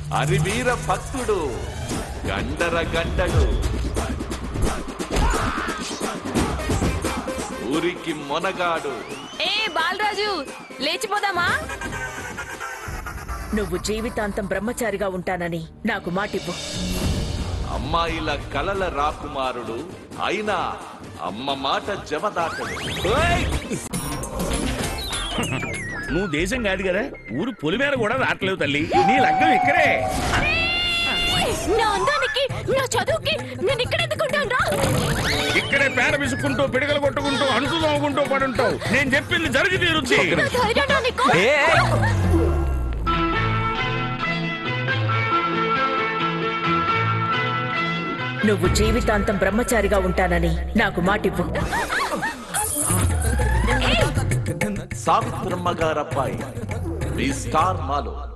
అరివీర భక్తుడు గండర గండడు ఊరికి మొనగాడు ఏ బాలరాజు లేచిపోదామా నువ్వు జీవితాంతం బ్రహ్మచారిగా ఉంటానని నాకు మాటివ్వు అమ్మాయిల కలల రాకుమారుడు అయినా అమ్మ మాట జమదాటడు నువ్వు దేశం కాదు కదా ఊరు పొలిమేర కూడా రావట్లేవు తల్లి నీ లగ్గం ఇక్కడే నా అందానికి నా చదువుకి నేను ఇక్కడ ఎందుకుంటాను రా ఇక్కడే పేడ విసుక్కుంటూ పిడకలు కొట్టుకుంటూ అంటు తోముకుంటూ పడుంటావు నేను చెప్పింది జరిగి తీరుద్ది నా ధైర్యం నా నీకు నువ్వు జీవితాంతం బ్రహ్మచారిగా ఉంటానని నాకు మాటివ్వు సావిత్రమ్మ గారబ్బాయి మీ స్టార్ మాలో